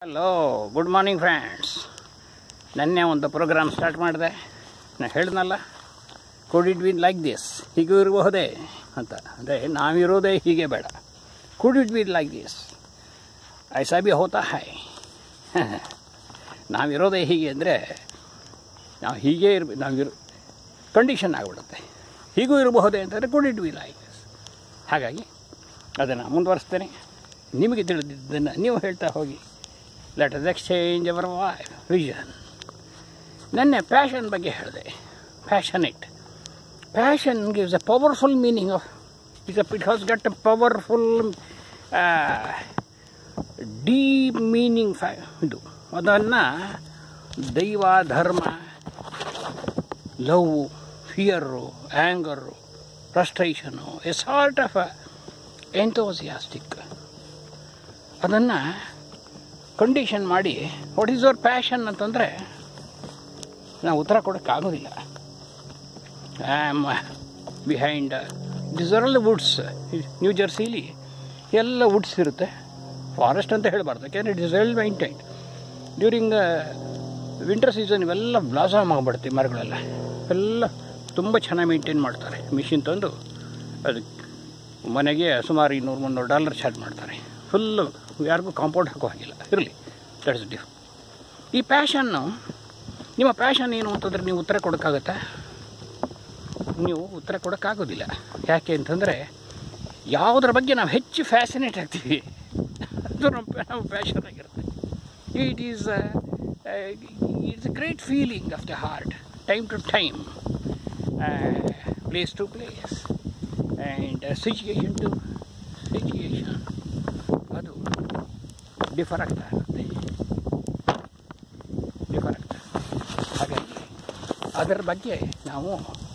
Hello good morning friends ನೆನ್ನೆ ಒಂದು program start ಮಾಡಿದೆ ನಾನು ಹೇಳ್ದನಲ್ಲ could it win like this ಹೀಗೂ ಇರಬಹುದೇ ಅಂತ ಅಂದರೆ ನಾವಿರೋದೇ ಹೀಗೆ ಬೇಡ could it win like this ಐಸಾ ಬಿ ಹೋತಾ ಹೈ ನಾವಿರೋದೇ ಹೀಗೆ ಅಂದರೆ ನಾವು ಹೀಗೆ ಇರ್ಬೇಕು ನಾವಿರೋ ಕಂಡೀಷನ್ ಆಗಿಬಿಡುತ್ತೆ ಹೀಗೂ ಇರಬಹುದೇ ಅಂತಂದರೆ could it we like this ಹಾಗಾಗಿ ಅದನ್ನು ಮುಂದುವರಿಸ್ತೇನೆ ನಿಮಗೆ ತಿಳಿದಿದ್ದನ್ನು ನೀವು ಹೇಳ್ತಾ ಹೋಗಿ let us exchange our vision ನೆನ್ನೆ ಪ್ಯಾಷನ್ ಬಗ್ಗೆ ಹೇಳಿದೆ passionate passion gives a powerful meaning of is it has got a powerful deep meaning ಫ್ಯಾ ಇದು ಅದನ್ನು ದೈವ ಧರ್ಮ love fear anger frustration a sort of enthusiastic ಅದನ್ನು ಕಂಡೀಷನ್ ಮಾಡಿ ವಾಟ್ ಈಸ್ ಯುವರ್ ಪ್ಯಾಷನ್ ಅಂತಂದರೆ ನಾವು ಉತ್ತರ ಕೊಡೋಕ್ಕಾಗೋದಿಲ್ಲ I am behind this are all woods new ಜರ್ಸಿಲಿ ಎಲ್ಲ ವುಡ್ಸ್ ಇರುತ್ತೆ ಫಾರೆಸ್ಟ್ ಅಂತ ಹೇಳಬಾರ್ದು ಯಾಕೆಂದರೆ it is well maintained during winter season ಇವೆಲ್ಲ ಬ್ಲಾಸಮ್ ಆಗಿಬಿಡುತ್ತೆ ಮರಗಳೆಲ್ಲ ಎಲ್ಲ ತುಂಬ ಚೆನ್ನಾಗಿ ಮೇಂಟೈನ್ ಮಾಡ್ತಾರೆ ಮಿಷಿನ್ ತಂದು ಅದು ಮನೆಗೆ ಸುಮಾರು ಇನ್ನೂರು ಮುನ್ನೂರು ಡಾಲರ್ ಚಾರ್ಜ್ ಮಾಡ್ತಾರೆ ಫುಲ್ಲು ಯಾರಿಗೂ ಕಾಂಪೌಂಡ್ ಹಾಕೋ ಹಾಗಿಲ್ಲ ಇರಲಿ ದಟ್ಸ್ ಡಿಫ್ ಈ ಪ್ಯಾಷನ್ನು ನಿಮ್ಮ ಪ್ಯಾಷನ್ ಏನು ಅಂತಂದರೆ ನೀವು ಉತ್ತರ ಕೊಡೋಕ್ಕಾಗತ್ತಾ ನೀವು ಉತ್ತರ ಕೊಡೋಕ್ಕಾಗೋದಿಲ್ಲ ಯಾಕೆ ಅಂತಂದರೆ ಯಾವುದ್ರ ಬಗ್ಗೆ ನಾವು ಹೆಚ್ಚು ಫ್ಯಾಸಿನೇಟ್ ಆಗ್ತೀವಿ ಅದು ನಮ್ಮ ನಮ್ಮ ಪ್ಯಾಷನ್ ಆಗಿರುತ್ತೆ it is it's a great feeling of the heart time to time place to place and situation to situation ಅದು ಡಿಫರ್ ಆಗ್ತಾ ಇರುತ್ತೆ ಡಿಫರ್ ಆಗ್ತಾ ಹಾಗಾಗಿ ಅದರ ಬಗ್ಗೆ ನಾವು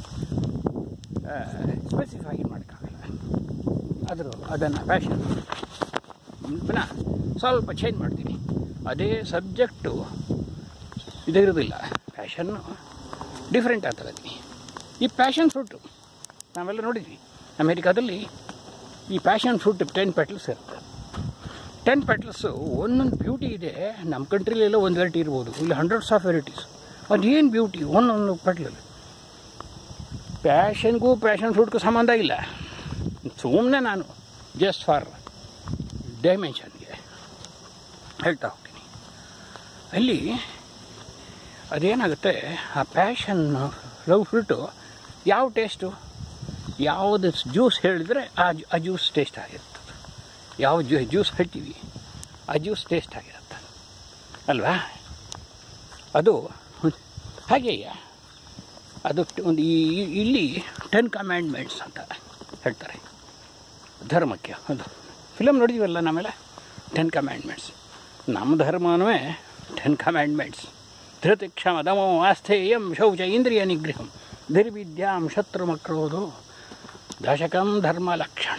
ಸ್ಪೆಸಿಫೈ ಮಾಡೋಕ್ಕಾಗಲ್ಲ ಆದರೂ ಅದನ್ನು ಫ್ಯಾಷನ್ ಪುನಃ ಸ್ವಲ್ಪ ಚೇಂಜ್ ಮಾಡ್ತೀನಿ ಅದೇ ಸಬ್ಜೆಕ್ಟು ಇದಿರೋದಿಲ್ಲ ಫ್ಯಾಷನ್ನು ಡಿಫ್ರೆಂಟ್ ಅಂತ ತಗೋತೀನಿ ಈ ಪ್ಯಾಷನ್ ಫ್ರೂಟು ನಾವೆಲ್ಲ ನೋಡಿದ್ವಿ ಅಮೇರಿಕಾದಲ್ಲಿ ಈ ಪ್ಯಾಷನ್ ಫ್ರೂಟ್ ಟೆನ್ ಪೆಟಲ್ಸ್ ಇರುತ್ತೆ ಟೆನ್ ಪೆಟಲ್ಸು ಒಂದೊಂದು ಬ್ಯೂಟಿ ಇದೆ ನಮ್ಮ ಕಂಟ್ರಿಲೆಲ್ಲ ಒಂದು ವೆರೈಟಿ ಇರ್ಬೋದು ಇಲ್ಲಿ ಹಂಡ್ರೆಡ್ಸ್ ಆಫ್ ವೆರೈಟೀಸ್ ಅದೇನು ಬ್ಯೂಟಿ ಒಂದೊಂದು ಪೆಟ್ಲಲ್ಲಿ ಪ್ಯಾಷನ್ಗೂ ಪ್ಯಾಷನ್ ಫ್ರೂಟ್ಗೂ ಸಂಬಂಧ ಇಲ್ಲ ಸುಮ್ಮನೆ ನಾನು ಜಸ್ಟ್ ಫಾರ್ ಡೈಮೆನ್ಷನ್ಗೆ ಹೇಳ್ತಾ ಹೋಗ್ತೀನಿ ಅಲ್ಲಿ ಅದೇನಾಗುತ್ತೆ ಆ ಪ್ಯಾಷನ್ ಲವ್ ಫ್ರೂಟು ಯಾವ ಟೇಸ್ಟು ಯಾವುದು ಜ್ಯೂಸ್ ಹೇಳಿದರೆ ಆ ಆ ಜ್ಯೂಸ್ ಟೇಸ್ಟ್ ಆಗಿರ್ತದೆ ಯಾವ ಜ್ಯೂ ಜ್ಯೂಸ್ ಹೇಳ್ತೀವಿ ಆ ಜ್ಯೂಸ್ ಟೇಸ್ಟ್ ಆಗಿರುತ್ತೆ ಅಲ್ವಾ ಅದು ಹಾಗೆಯೇ ಅದು ಒಂದು ಈ ಇಲ್ಲಿ ಟೆನ್ ಕಮ್ಯಾಂಡ್ಮೆಂಟ್ಸ್ ಅಂತ ಹೇಳ್ತಾರೆ ಧರ್ಮಕ್ಕೆ ಅದು ಫಿಲಮ್ ನೋಡಿದ್ವಲ್ಲ ನಾವೆಲ್ಲ ಟೆನ್ ಕಮ್ಯಾಂಡ್ಮೆಂಟ್ಸ್ ನಮ್ಮ ಧರ್ಮನೂ ಟೆನ್ ಕಮ್ಯಾಂಡ್ಮೆಂಟ್ಸ್ ಧೃತಿ ಕ್ಷಮ ದಮೋ ಆಸ್ಥೇಯಂ ಶೌಚ ಇಂದ್ರಿಯ ನಿಗ್ರಹಂ ಧಿರ್ವಿದ್ಯಾಂ ಶತ್ರು ಮಕ್ಕಳೋದು ದಶಕಂ ಧರ್ಮ ಲಕ್ಷಣ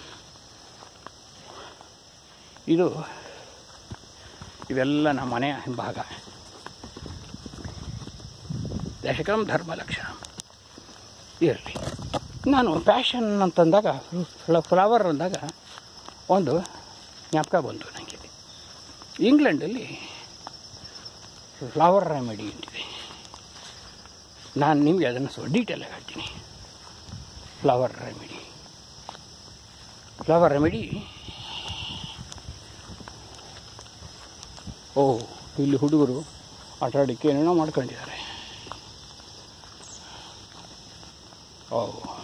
ಇದು ಇವೆಲ್ಲ ನಮ್ಮ ಮನೆಯ ಭಾಗ ದಶಕಂ ಧರ್ಮ ಲಕ್ಷಣ ಇರಲಿ ನಾನು ಪ್ಯಾಷನ್ ಅಂತಂದಾಗ ಫ್ಲವರ್ ಅಂದಾಗ ಒಂದು ಜ್ಞಾಪಕ ಬಂತು ನನಗೆ ಇಂಗ್ಲೆಂಡಲ್ಲಿ ಫ್ಲವರ್ ರೆಮಿಡಿ ಅಂತಿದೆ ನಾನು ನಿಮಗೆ ಅದನ್ನು ಸ್ವಲ್ಪ ಡೀಟೇಲಾಗಿ ಹೇಳ್ತೀನಿ ಫ್ಲವರ್ ರೆಮಿಡಿ ಫ್ಲವರ್ ರೆಮಿಡಿ ಓ ಇಲ್ಲಿ ಹುಡುಗರು ಆಟ ಆಡೋಕ್ಕೆ ಏನೇನೋ ಮಾಡ್ಕೊಂಡಿದ್ದಾರೆ ಓ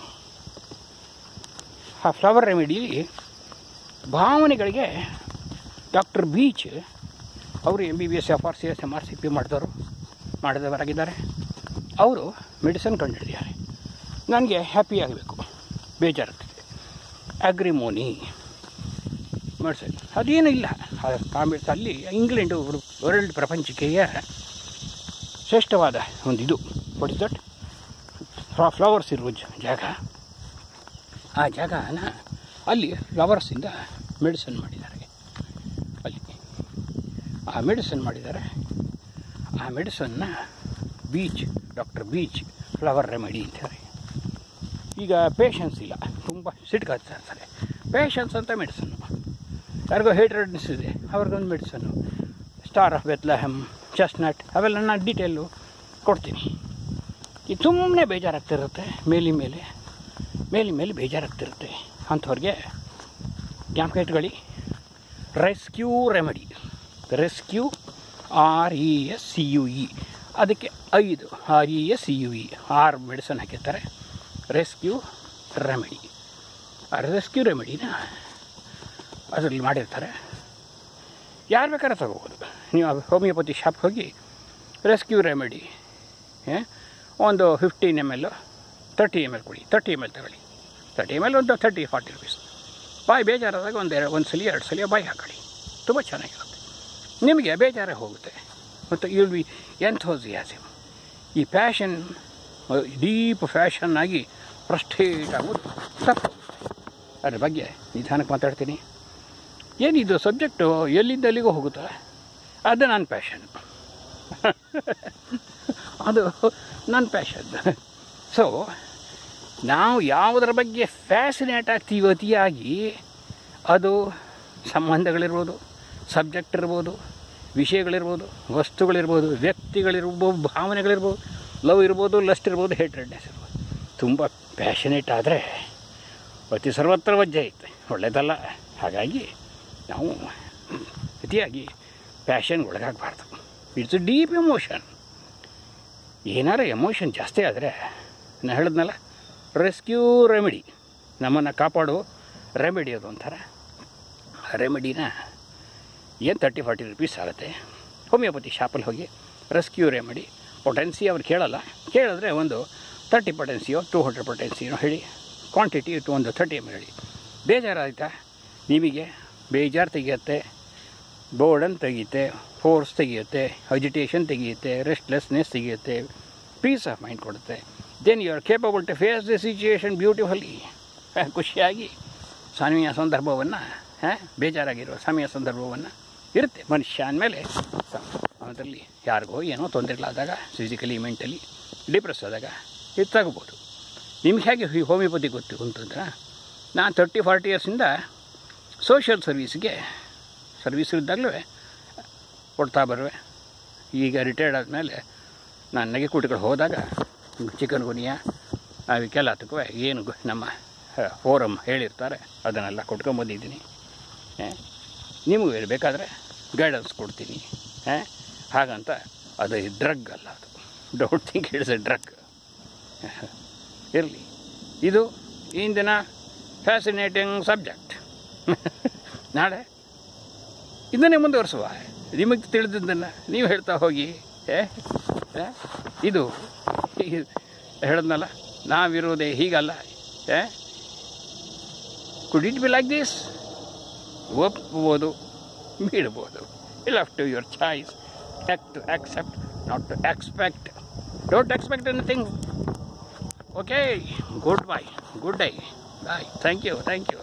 ಆ ಫ್ಲವರ್ ರೆಮಿಡಿಲಿ ಭಾವನೆಗಳಿಗೆ ಡಾಕ್ಟರ್ ಬೀಚ್ ಅವರು M B B S F R C S M R C P ಮಾಡಿದವರು ಮಾಡಿದವರಾಗಿದ್ದಾರೆ ಅವರು ಮೆಡಿಸನ್ ಕಂಡುಹಿಡಿದಿದ್ದಾರೆ ನನಗೆ ಹ್ಯಾಪಿ ಆಗಬೇಕು ಬೇಜಾರಾಗ್ತಿದೆ ಅಗ್ರಿಮೋನಿ ಮೆಡಿಸನ್ ಅದೇನೂ ಇಲ್ಲ ಕಾಂಬಿಡ್ಸ್ ಅಲ್ಲಿ ಇಂಗ್ಲೆಂಡು ವರ್ಲ್ಡ್ ಪ್ರಪಂಚಕ್ಕೆ ಶ್ರೇಷ್ಠವಾದ ಒಂದು ಇದು ವಾಟ್ ಇಸ್ ದಟ್ ಫ್ಲವರ್ಸ್ ಇರುವ ಜಾಗ ಆ ಜಾಗನ ಅಲ್ಲಿ ಫ್ಲವರ್ಸಿಂದ ಮೆಡಿಸನ್ ಮಾಡಿದ್ದಾರೆ ಅಲ್ಲಿ ಆ ಮೆಡಿಸನ್ ಮಾಡಿದ್ದಾರೆ ಆ ಮೆಡಿಸನ್ನ Bach doctor Bach flower remedy ಅಂತಾರೆ ಈಗ ಪೇಷನ್ಸ್ ಇಲ್ಲ ತುಂಬ ಸಿಟ್ಕಾಗ್ತಾ ಇರ್ತಾರೆ ಪೇಷನ್ಸ್ ಅಂತ ಮೆಡಿಸನ್ನು ಯಾರಿಗೋ ಹೇಟ್ರೆಡ್ನೆಸ್ ಇದೆ ಅವ್ರಿಗೊಂದು ಮೆಡಿಸನ್ನು ಸ್ಟಾರ್ ಆಫ್ ಬೆತ್ಲಹೆಮ್ ಚೆಸ್ನಟ್ ಅವೆಲ್ಲ ನಾನು ಡೀಟೇಲು ಕೊಡ್ತೀನಿ ಇದು ಸುಮ್ಮನೆ ಬೇಜಾರಾಗ್ತಿರುತ್ತೆ ಮೇಲಿ ಮೇಲೆ ಮೇಲಿ ಮೇಲೆ ಬೇಜಾರಾಗ್ತಿರುತ್ತೆ ಅಂಥವ್ರಿಗೆ ಜ್ಞಾಪಕ ಇಟ್ಕೊಳ್ಳಿ rescue remedy rescue R E S C U E ಅದಕ್ಕೆ ಐದು R E S C U E R medicine ಹಾಕಿರ್ತಾರೆ ರೆಸ್ಕ್ಯೂ ರೆಮಿಡಿ ಆ ರೆಸ್ಕ್ಯೂ ರೆಮಿಡಿನ ಅದರಲ್ಲಿ ಮಾಡಿರ್ತಾರೆ ಯಾರು ಬೇಕಾದ್ರೆ ತಗೋಬೋದು ನೀವು ಹೋಮಿಯೋಪತಿ ಶಾಪ್ಗೆ ಹೋಗಿ ರೆಸ್ಕ್ಯೂ ರೆಮಿಡಿ ಒಂದು fifteen M L thirty M L ಕೊಡಿ ತರ್ಟಿ ಎಮ್ ಎಲ್ ತಗೊಳ್ಳಿ ತರ್ಟಿ ಎಮ್ ಎಲ್ ಒಂದು ತರ್ಟಿ ಫಾರ್ಟಿ ರುಪೀಸ್ ಬಾಯಿ ಬೇಜಾರಾದಾಗ ಒಂದು ಎರಡು ಒಂದು ಸಲ ಎರಡು ಸಲ ಬಾಯಿ ಹಾಕೊಳ್ಳಿ ತುಂಬ ಚೆನ್ನಾಗಿರುತ್ತೆ ನಿಮಗೆ ಬೇಜಾರೇ ಹೋಗುತ್ತೆ ಮತ್ತು ಇಲ್ ಬಿ ಎಂಥೋಸಿಯಾಸಿಮ್ ಈ ಪ್ಯಾಷನ್ ಡೀಪ್ ಫ್ಯಾಷನ್ ಆಗಿ ಫ್ರಸ್ಟ್ರೇಟ್ ಆಗೋದು ತಪ್ಪು ಅದ್ರ ಬಗ್ಗೆ ನಿಧಾನಕ್ಕೆ ಮಾತಾಡ್ತೀನಿ ಏನಿದು ಸಬ್ಜೆಕ್ಟು ಎಲ್ಲಿಂದ ಎಲ್ಲಿಗೂ ಹೋಗುತ್ತೆ ಅದು ನನ್ನ ಪ್ಯಾಷನ್ ಅದು ನನ್ನ ಪ್ಯಾಷನ್ ಸೊ ನಾವು ಯಾವುದರ ಬಗ್ಗೆ ಫ್ಯಾಸಿನೇಟ್ ಆಗ್ತೀವಿ ಅತಿಯಾಗಿ ಅದು ಸಂಬಂಧಗಳಿರ್ಬೋದು ಸಬ್ಜೆಕ್ಟ್ ಇರ್ಬೋದು ವಿಷಯಗಳಿರ್ಬೋದು ವಸ್ತುಗಳಿರ್ಬೋದು ವ್ಯಕ್ತಿಗಳಿರ್ಬೋದು ಭಾವನೆಗಳಿರ್ಬೋದು ಲವ್ ಇರ್ಬೋದು ಲಸ್ಟ್ ಇರ್ಬೋದು ಹೇಟ್ರೆಡ್ನೆಸ್ ಇರ್ಬೋದು ತುಂಬ ಪ್ಯಾಷನೇಟ್ ಆದರೆ ಅತಿ ಸರ್ವತ್ರ ವಜ್ಜೆ ಐತೆ ಒಳ್ಳೆಯದಲ್ಲ ಹಾಗಾಗಿ ನಾವು ಅತಿಯಾಗಿ ಪ್ಯಾಷನ್ಗೆ ಒಳಗಾಗಬಾರ್ದು ಇಟ್ಸ್ ಡೀಪ್ ಎಮೋಷನ್ ಏನಾರ ಎಮೋಷನ್ ಜಾಸ್ತಿ ಆದರೆ ನಾನು ಹೇಳಿದ್ನಲ್ಲ ರೆಸ್ಕ್ಯೂ ರೆಮಿಡಿ ನಮ್ಮನ್ನು ಕಾಪಾಡುವ ರೆಮಿಡಿ ಅದು ಒಂಥರ ಆ ರೆಮಿಡಿನ ಏನು ತರ್ಟಿ ಫಾರ್ಟಿ ರುಪೀಸ್ ಆಗುತ್ತೆ ಹೋಮಿಯೋಪತಿ ಶಾಪಲ್ಲಿ ಹೋಗಿ ರೆಸ್ಕ್ಯೂ ರೆಮಿಡಿ ಪೊಟೆನ್ಸಿ ಅವ್ರು ಕೇಳಲ್ಲ ಕೇಳಿದ್ರೆ ಒಂದು ತರ್ಟಿ ಪೊಟೆನ್ಸಿಯೋ ಟೂ ಹಂಡ್ರೆಡ್ ಪೊಟೆನ್ಸಿಯೋ ಹೇಳಿ ಕ್ವಾಂಟಿಟಿ ಟು ಒಂದು ತರ್ಟಿ ಎಮ್ ಹೇಳಿ ಬೇಜಾರಾಯ್ತಾ ನಿಮಗೆ ಬೇಜಾರು ತೆಗಿಯುತ್ತೆ ಬೋರ್ಡನ್ ತೆಗಿಯುತ್ತೆ ಫೋರ್ಸ್ ತೆಗಿಯುತ್ತೆ ಅಜಿಟೇಷನ್ ತೆಗಿಯುತ್ತೆ ರೆಸ್ಟ್ಲೆಸ್ನೆಸ್ ತೆಗಿಯುತ್ತೆ ಪೀಸ್ ಆಫ್ ಮೈಂಡ್ ಕೊಡುತ್ತೆ then you are capable to face the situation beautifully ಖುಷಿಯಾಗಿ ಸಮಯ ಸಂದರ್ಭವನ್ನು ಬೇಜಾರಾಗಿರೋ ಸಮಯ ಸಂದರ್ಭವನ್ನು ಇರುತ್ತೆ ಮನುಷ್ಯ ಅಂದಮೇಲೆ ಅದರಲ್ಲಿ ಯಾರಿಗೋ ಏನೋ ತೊಂದರೆಗಳಾದಾಗ ಫಿಸಿಕಲಿ ಮೆಂಟಲಿ ಡಿಪ್ರೆಸ್ ಆದಾಗ ಇದು ತಗೋಬೋದು ನಿಮ್ಗೆ ಹೇಗೆ ಈ ಹೋಮಿಯೋಪತಿ ಗೊತ್ತು ಅಂತಂದ್ರೆ ನಾನು ತರ್ಟಿ ಫಾರ್ಟಿ ಇಯರ್ಸಿಂದ ಸೋಷಿಯಲ್ ಸರ್ವೀಸ್ಗೆ ಸರ್ವೀಸ್ ಇದ್ದಾಗಲೂ ಕೊಡ್ತಾ ಬರುವೆ ಈಗ ರಿಟೈರ್ಡ್ ಆದಮೇಲೆ ನಾನು ನಗೆ ಕೂಟಗಳು ಹೋದಾಗ ಚಿಕನ್ ಗುನಿಯಾ ಅವಕ್ಕೆಲ್ಲ ಹತ್ತಕ್ಕೂ ಏನು ಗೊ- ನಮ್ಮ ಫೋರಮ್ ಹೇಳಿರ್ತಾರೆ ಅದನ್ನೆಲ್ಲ ಕೊಟ್ಕೊಂಬಂದಿದ್ದೀನಿ ನಿಮಗೂ ಇರಬೇಕಾದ್ರೆ ಗೈಡೆನ್ಸ್ ಕೊಡ್ತೀನಿ ಹಾಂ ಹಾಗಂತ ಅದು ಡ್ರಗ್ ಅಲ್ಲ ಅದು don't think it's a drug ಇರಲಿ ಇದು ಇಂದಿನ ಫ್ಯಾಸಿನೇಟಿಂಗ್ ಸಬ್ಜೆಕ್ಟ್ ನಾಳೆ ಇದನ್ನೇ ಮುಂದುವರಿಸುವ ನಿಮಗೆ ತಿಳಿದಿದ್ದನ್ನು ನೀವು ಹೇಳ್ತಾ ಹೋಗಿ ಏ ಏ? ಇದು ಈ- ಹೇಳಿದ್ನಲ್ಲ ನಾವಿರೋದೇ ಹೀಗಲ್ಲ ಏ could it be like this ಒಪ್ಬೋದು ಬಿಡ್ಬೋದು ಇಲ್ಲ to your choice to accept not to expect don't expect anything okay good bye good day bye thank you thank you